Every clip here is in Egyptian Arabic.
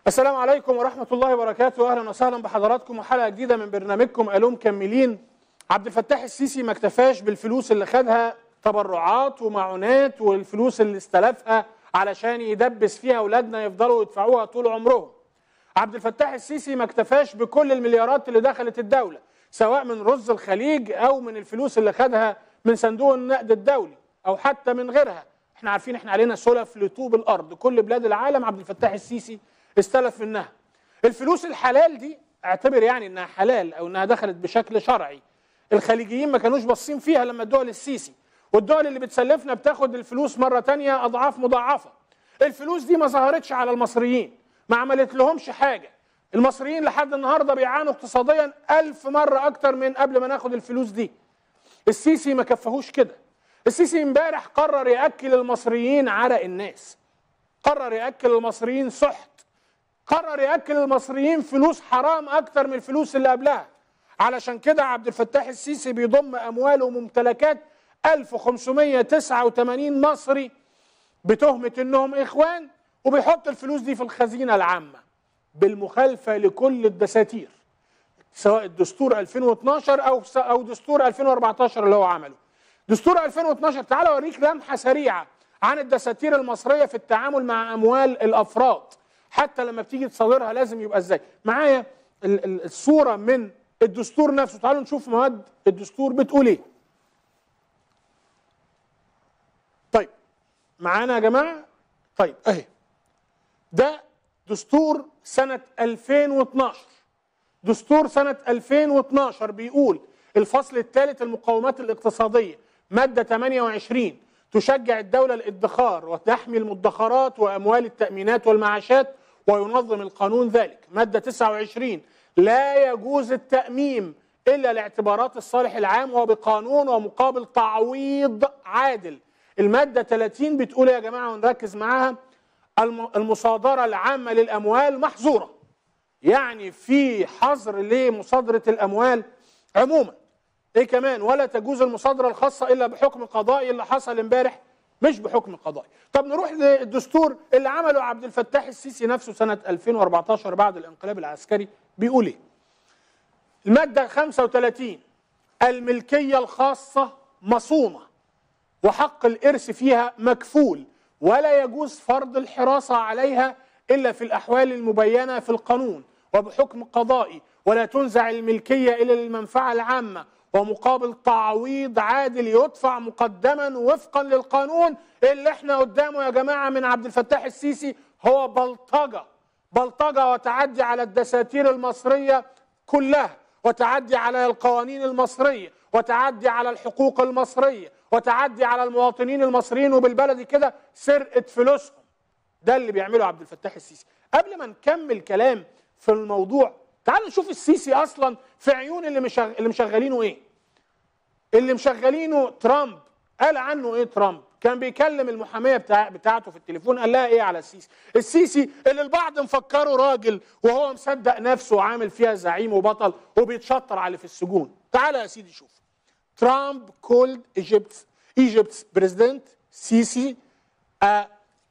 السلام عليكم ورحمة الله وبركاته أهلا وسهلا بحضراتكم وحلقة جديدة من برنامجكم ألوم كملين عبد الفتاح السيسي ما اكتفاش بالفلوس اللي خدها تبرعات ومعونات والفلوس اللي استلفها علشان يدبس فيها أولادنا يفضلوا يدفعوها طول عمرهم عبد الفتاح السيسي ما اكتفاش بكل المليارات اللي دخلت الدولة سواء من رز الخليج أو من الفلوس اللي خدها من صندوق النقد الدولي أو حتى من غيرها احنا عارفين احنا علينا سلف لطوب الأرض كل بلاد العالم عبد الفتاح السيسي استلف منها الفلوس الحلال دي اعتبر يعني انها حلال او انها دخلت بشكل شرعي الخليجيين ما كانوش باصين فيها لما ادوها للسيسي والدول اللي بتسلفنا بتاخد الفلوس مرة تانية أضعاف مضاعفة الفلوس دي ما ظهرتش على المصريين ما عملت لهمش حاجة المصريين لحد النهاردة بيعانوا اقتصاديا ألف مرة أكتر من قبل ما ناخد الفلوس دي السيسي ما كفهوش كده السيسي امبارح قرر يأكل المصريين عرق الناس قرر يأكل المصريين سحت قرر يأكل المصريين فلوس حرام أكتر من الفلوس اللي قبلها علشان كده عبد الفتاح السيسي بيضم أموال وممتلكات 1589 مصري بتهمة إنهم إخوان وبيحط الفلوس دي في الخزينة العامة بالمخالفة لكل الدساتير سواء الدستور 2012 أو أو دستور 2014 اللي هو عمله دستور 2012 تعالى أوريك لمحة سريعة عن الدساتير المصرية في التعامل مع أموال الأفراد حتى لما بتيجي تصادرها لازم يبقى ازاي معايا ال- ال- الصوره من الدستور نفسه تعالوا نشوف مواد الدستور بتقول ايه طيب معانا يا جماعه طيب اهي ده دستور سنه 2012 دستور سنه 2012 بيقول الفصل الثالث المقومات الاقتصاديه ماده 28 تشجع الدولة الادخار وتحمي المدخرات وأموال التأمينات والمعاشات وينظم القانون ذلك مادة 29 لا يجوز التأميم إلا لاعتبارات الصالح العام وبقانون ومقابل تعويض عادل المادة 30 بتقول يا جماعة ونركز معاها الم- المصادرة العامة للأموال محظورة يعني في حظر لمصادرة الأموال عموما ايه كمان ولا تجوز المصادره الخاصه الا بحكم قضائي اللي حصل امبارح مش بحكم قضائي طب نروح للدستور اللي عمله عبد الفتاح السيسي نفسه سنه 2014 بعد الانقلاب العسكري بيقول ايه الماده 35 الملكيه الخاصه مصونه وحق الارث فيها مكفول ولا يجوز فرض الحراسه عليها الا في الاحوال المبينه في القانون وبحكم قضائي ولا تنزع الملكيه الى المنفعه العامه ومقابل تعويض عادل يدفع مقدما وفقا للقانون اللي احنا قدامه يا جماعه من عبد الفتاح السيسي هو بلطجه بلطجه وتعدي على الدساتير المصريه كلها وتعدي على القوانين المصريه وتعدي على الحقوق المصريه وتعدي على المواطنين المصريين وبالبلدي كده سرقه فلوسهم ده اللي بيعمله عبد الفتاح السيسي قبل ما نكمل كلام في الموضوع تعالوا نشوف السيسي اصلا في عيون اللي مشغ... اللي مشغلينه ايه اللي مشغلينه ترامب قال عنه ايه ترامب كان بيكلم المحاميه بتاع بتاعته في التليفون قال لها ايه على السيسي السيسي اللي البعض مفكره راجل وهو مصدق نفسه وعامل فيها زعيم وبطل وبيتشطر على اللي في السجون تعالى يا سيدي شوف ترامب كولد ايجيبت ايجيبتس بريزيدنت سيسي ا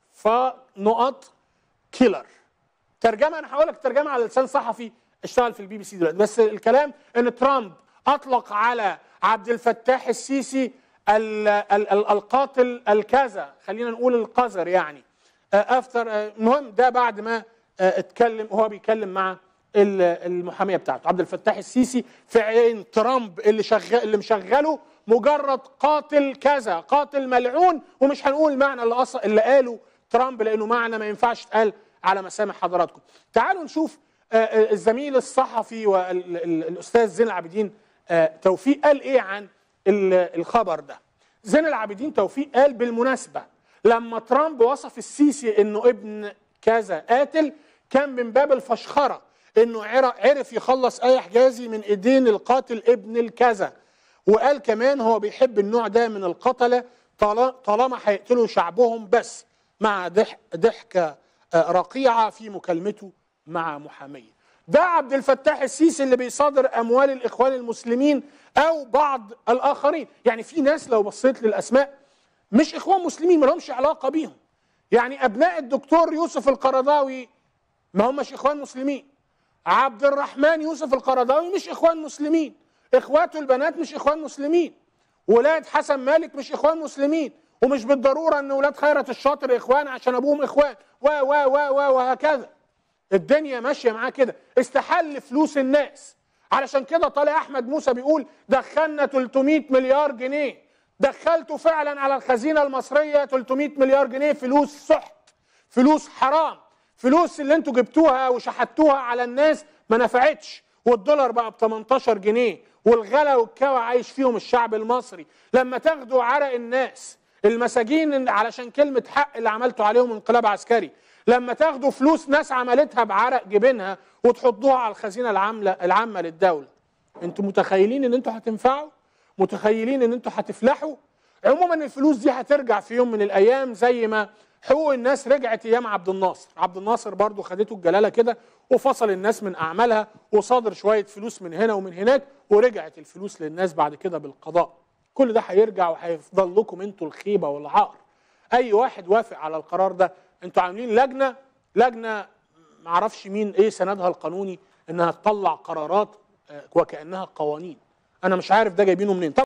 فنقط كيلر ترجمه انا هقول لك ترجمه على لسان صحفي اشتغل في البي بي سي دلوقتي بس الكلام ان ترامب اطلق على عبد الفتاح السيسي ال ال ال القاتل الكذا خلينا نقول القذر يعني افتر المهم ده بعد ما آه، اتكلم وهو بيتكلم مع ال- المحاميه بتاعته عبد الفتاح السيسي في عين ترامب اللي شغال اللي مشغله مجرد قاتل كذا قاتل ملعون ومش هنقول المعنى اللي أص... اللي قاله ترامب لانه معنى ما ينفعش يتقال على مسامع حضراتكم تعالوا نشوف آه، آه، الزميل الصحفي والاستاذ زين العابدين آه، توفيق قال ايه عن ال- الخبر ده زين العابدين توفيق قال بالمناسبه لما ترامب وصف السيسي انه ابن كذا قاتل كان من باب الفشخره انه عر- عرف يخلص اي حجازي من ايدين القاتل ابن الكذا وقال كمان هو بيحب النوع ده من القتله طال- طالما هيقتلوا شعبهم بس مع ضح- ضحكه آه، رقيعه في مكالمته مع محاميه ده عبد الفتاح السيسي اللي بيصادر اموال الاخوان المسلمين او بعض الاخرين يعني في ناس لو بصيت للاسماء مش اخوان مسلمين ما لهمش علاقه بيهم يعني ابناء الدكتور يوسف القرضاوي ما همش اخوان مسلمين عبد الرحمن يوسف القرضاوي مش اخوان مسلمين اخواته البنات مش اخوان مسلمين ولاد حسن مالك مش اخوان مسلمين ومش بالضروره ان ولاد خيرت الشاطر اخوان عشان ابوهم اخوان و و و و وهكذا الدنيا ماشيه معاه كده استحل فلوس الناس علشان كده طالع احمد موسى بيقول دخلنا 300 مليار جنيه دخلتوا فعلا على الخزينه المصريه 300 مليار جنيه فلوس سحت فلوس حرام فلوس اللي انتوا جبتوها وشحتوها على الناس ما نفعتش والدولار بقى ب 18 جنيه والغلا والكوى عايش فيهم الشعب المصري لما تاخدوا عرق الناس المساجين علشان كلمة حق اللي عملتوا عليهم انقلاب عسكري لما تاخدوا فلوس ناس عملتها بعرق جبينها وتحطوها على الخزينة العاملة العامة للدولة انتوا متخيلين ان انتوا هتنفعوا متخيلين ان انتوا هتفلحوا عموما الفلوس دي هترجع في يوم من الايام زي ما حقوق الناس رجعت ايام عبد الناصر عبد الناصر برضو خدته الجلاله كده وفصل الناس من اعمالها وصادر شويه فلوس من هنا ومن هناك ورجعت الفلوس للناس بعد كده بالقضاء كل ده هيرجع وهيفضل لكم انتوا الخيبه والعار اي واحد وافق على القرار ده انتوا عاملين لجنه لجنه معرفش مين ايه سندها القانوني انها تطلع قرارات آه، وكانها قوانين انا مش عارف ده جايبينه منين